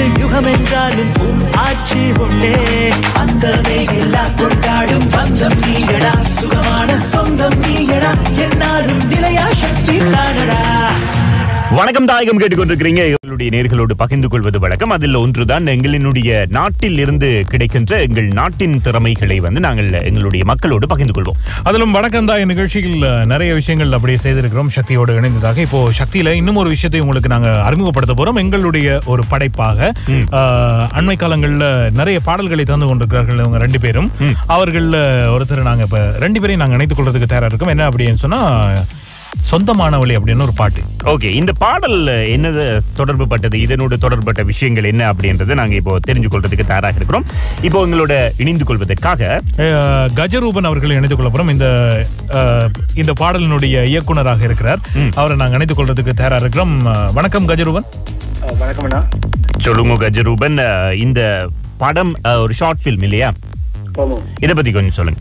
யுகம் என்றாலும் உன் ஆட்சி உண்டே அந்தமே எல்லா கொண்டாடும் பந்தம் நீயடா சுகமான சொந்தம் நீயடா என்னாலும் நிலையா சக்தி தானடா வணக்கம் தாயகம் கேட்டுக்கொண்டிருக்கிறீங்க எங்களுடைய நேர்களோடு பகிர்ந்து கொள்வது வழக்கம் அதில் ஒன்றுதான் எங்களினுடைய நாட்டில் இருந்து கிடைக்கின்ற எங்கள் நாட்டின் திறமைகளை வந்து நாங்கள் எங்களுடைய மக்களோடு பகிர்ந்து கொள்வோம் அதிலும் வணக்கம் தான் நிகழ்ச்சியில் அஹ், நிறைய விஷயங்கள் அப்படியே செய்திருக்கிறோம் சக்தியோடு இணைந்ததாக இப்போ சக்தியில இன்னும் ஒரு விஷயத்தை உங்களுக்கு நாங்க அறிமுகப்படுத்த போறோம் எங்களுடைய ஒரு படைப்பாக அஹ், அண்மை காலங்கள்ல நிறைய பாடல்களை தந்து கொண்டிருக்கிறார்கள் இவங்க ரெண்டு பேரும் அவர்கள்ல ஒருத்தர் நாங்க இப்ப ரெண்டு பேரையும் நாங்க இணைத்துக் கொள்றதுக்கு தயாரா இருக்கோம் என்ன அப்படின்னு சொன்னா சொந்தமானவளி அப்படின்னு ஒரு பாட்டு ஓகே இந்த பாடல் என்னது தொடர்பு பட்டது இதனோடு தொடர்பட்ட விஷயங்கள் என்ன அப்படின்றத நாங்க இப்போ தெரிஞ்சு கொள்றதுக்கு தயாராக இருக்கிறோம் இப்போ எங்களோட இணைந்து கொள்வதற்காக அஹ், கஜரூபன் அவர்களை இணைத்துக் கொள்ள போறோம் இந்த அஹ், இந்த பாடலினுடைய இயக்குனராக இருக்கிறார் அவரை நாங்க இணைத்துக் கொள்றதுக்கு தயாரா இருக்கிறோம் அஹ், வணக்கம் கஜரூபன் வணக்கம் அண்ணா சொல்லுங்க கஜரூபன் அஹ், இந்த படம் அஹ், ஒரு ஷார்ட் ஃபில்ம் இல்லையா ஆமாம் இதை பத்தி கொஞ்சம் சொல்லுங்க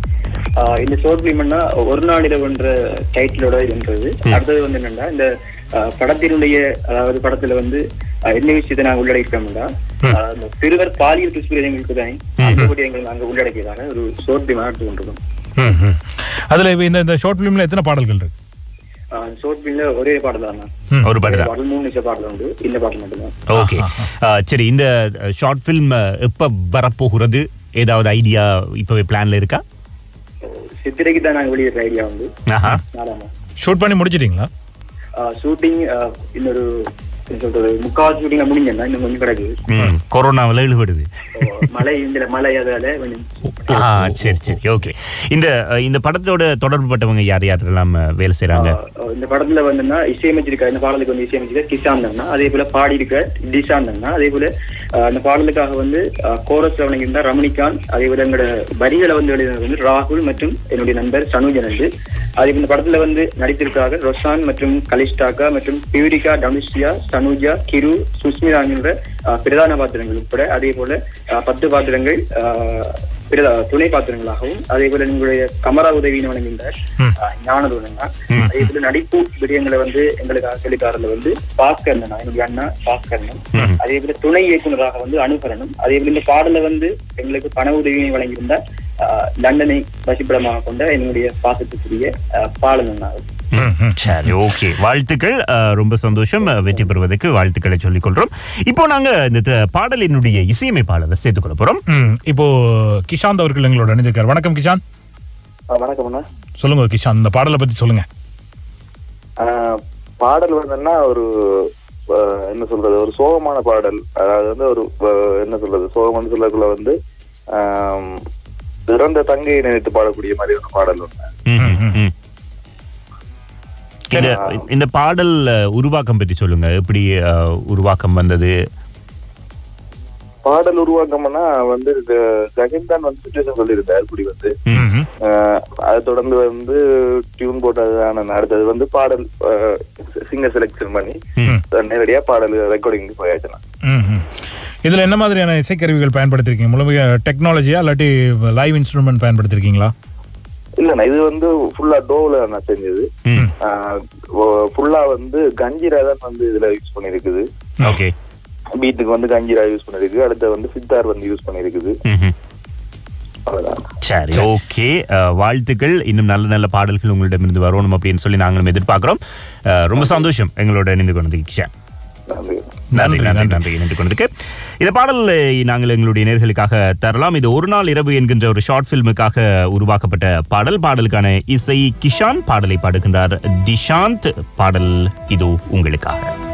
ஆஹ் இந்த ஷோர்ட் பிலிம்னா ஒரு நாள் இரவுன்ற டைட்டிலோட இருந்தது அடுத்தது வந்து என்னன்னா இந்த ஆஹ் படத்தினுடைய அதாவது படத்துல வந்து ஆஹ் என்ன விஷயத்தை நாங்க உள்ளடக்கிட்டோம்னா ஆஹ் இந்த சிறுவர் பாலியல் துஷ்பிரயோகங்களுக்கு தான் அந்த விடயங்கள் நாங்க உள்ளடக்கியதான ஒரு ஷோர்ட் பிலிம் எடுத்து கொண்டிருக்கோம் அதுல இப்ப இந்த இந்த ஷார்ட் பிலிம்ல எத்தனை பாடல்கள் இருக்கு ஷோர்ட் பிலிம்ல ஒரே பாடல் தான் ஒரு பாட்டு தான் பாடல் மூணு நிமிஷம் பாடல் உண்டு இந்த பாடல் மட்டும்தான் ஓகே சரி இந்த ஷார்ட் ஃபில்ம் எப்ப வரப்போகிறது ஏதாவது ஐடியா இப்பவே பிளான்ல இருக்கா சித்திரைக்கு தான் நாங்க வெளியிடுற ஐடியா வந்து ஆஹா நாலாமா ஷூட் பண்ணி முடிச்சிட்டீங்களா ஷூட்டிங் இன்னொரு என்ன சொல்றது முக்கால் ஷூட்டிங் முடிஞ்சேன்னா இன்னும் கொஞ்சம் கிடக்குது ம், கொரோனாவுல இழுபடுது So, மழை இந்த மழை அதால கொஞ்சம் ஆ சரி சரி ஓகே இந்த அஹ், இந்த படத்தோட தொடர்பு பட்டவங்க யார் யாரெல்லாம் அஹ், வேலை செய்றாங்க ஆஹ் இந்த படத்துல வந்துன்னா இசையமைச்சிருக்க இந்த பாடலுக்கு வந்து இசையமைச்சிருக்க கிஷான் அண்ணா அதே போல பாடி இருக்க டிஷான் அண்ணா அதே போல ஆஹ் இந்த பாடலுக்காக வந்து கோரஸ்ல வழங்கியிருந்தா ரமணிகாந்த் அதே போல எங்களோட வரிகளை வந்து எழுதினது வந்து ராகுல் மற்றும் என்னுடைய நண்பர் சனுஜன் வந்து அதே போல இந்த படத்துல வந்து நடித்திருக்காக ரொஷான் மற்றும் கலிஷ்டாக்கா மற்றும் பியூரிகா டமிஷியா சனுஜா கிரு சுஸ்மிதா என்ற ஆஹ் பிரதான பாத்திரங்கள் உட்பட அதே போல ஆஹ் பத்து பாத்திரங்கள் ஆஹ் பிரதா துணை பாத்திரங்களாகவும் அதே போல எங்களுடைய கமரா உதவின்னு வழங்குகின்ற ஆஹ் ஞானதூரனா அதே போல நடிப்பு விடயங்களை வந்து எங்களுக்கு சொல்லித்தாரில் வந்து பாஸ்கர் அண்ணா என்னுடைய அண்ணா பாஸ்கர் அண்ணன் அதே போல துணை இயக்குனராக வந்து அனுகரணும் அதே போல இந்த பாடல வந்து எங்களுக்கு பண உதவியை வழங்கியிருந்த ஆஹ் லண்டனை வசிப்பிடமாக கொண்ட என்னுடைய பாசத்துக்குரிய ஆஹ் பாலன் அண்ணா சரி ஓகே வாழ்த்துக்கள் அஹ், ரொம்ப சந்தோஷம் அஹ், வெற்றி பெறுவதற்கு வாழ்த்துக்களை சொல்லிக் கொள்றோம் இப்போ நாங்க இந்த த- பாடலினுடைய இசையமைப்பாளரை சேர்த்துக்கொள்ள போறோம் ம், இப்போ கிஷாந்த் அவர்கள் எங்களோட இணைந்திருக்கார் வணக்கம் கிஷாந்த் வணக்கம் அண்ணா சொல்லுங்க கிஷாந்த் இந்த பாடலை பத்தி சொல்லுங்க ஆஹ் பாடல் வந்துன்னா ஒரு ஆஹ் என்ன சொல்றது ஒரு சோகமான பாடல் அதாவது வந்து ஒரு ஆஹ் என்ன சொல்றது சோகம்னு சொல்லக்குள்ள வந்து ஆம், இறந்த தங்கையை நினைத்து பாடக்கூடிய மாதிரி ஒரு பாடல் ஒண்ணு ம், ம், ம். இந்த இந்த பாடல் அஹ், உருவாக்கம் பற்றி சொல்லுங்க எப்படி அஹ், உருவாக்கம் வந்தது பாடல் உருவாக்கம்னா வந்து இது ஜெகன்தான் வந்து சுச்சுவேஷன் சொல்லியிருந்தார் இப்படி வந்து ம், ஆஹ் அதை தொடர்ந்து வந்து டியூன் போட்டதுதான அடுத்தது வந்து பாடல் சிங்கர் செலெக்ஷன் பண்ணி ம். நேரடியா பாடல் ரெக்கார்டிங் போயாச்சுன்னா ம், ம். இதுல என்ன மாதிரியான இசைக்கருவிகள் பயன்படுத்திருக்கீங்க முழுமையாக டெக்னாலஜியா இல்லாட்டி லைவ் இன்ஸ்ட்ருமெண்ட் பயன்படுத்திருக்கீங்களா இல்லண்ணா இது வந்து ஃபுல்லா டோவ்ல நான் செஞ்சது ம். ஃபுல்லா வந்து கஞ்சிரா தான் வந்து இதுல யூஸ் பண்ணிருக்குது ஓகே பீட்டுக்கு வந்து கஞ்சிரா யூஸ் பண்ணிருக்கு அடுத்து வந்து சித்தார் வந்து யூஸ் பண்ணிருக்குது ம்ஹும். அவ்வளவுதான் சரி ஓகே அஹ், வாழ்த்துக்கள் இன்னும் நல்ல நல்ல பாடல்கள் உங்களிடமிருந்து வரணும் அப்படின்னு சொல்லி நாங்களும் எதிர்பார்க்கிறோம் அஹ், ரொம்ப சந்தோஷம் எங்களோட இணைந்து கொண்டது கிஷா நன்றி நன்றி நன்றி, நன்றி நன்றி. நன்றி இணைந்து கொண்டதுக்கு இந்த பாடல் நாங்கள் எங்களுடைய நேர்களுக்காக தரலாம் இது ஒரு நாள் இரவு என்கின்ற ஒரு ஷார்ட் ஃபில்முக்காக உருவாக்கப்பட்ட பாடல் பாடலுக்கான இசை கிஷான் பாடலை பாடுகின்றார் டிஷாந்த் பாடல் இது உங்களுக்காக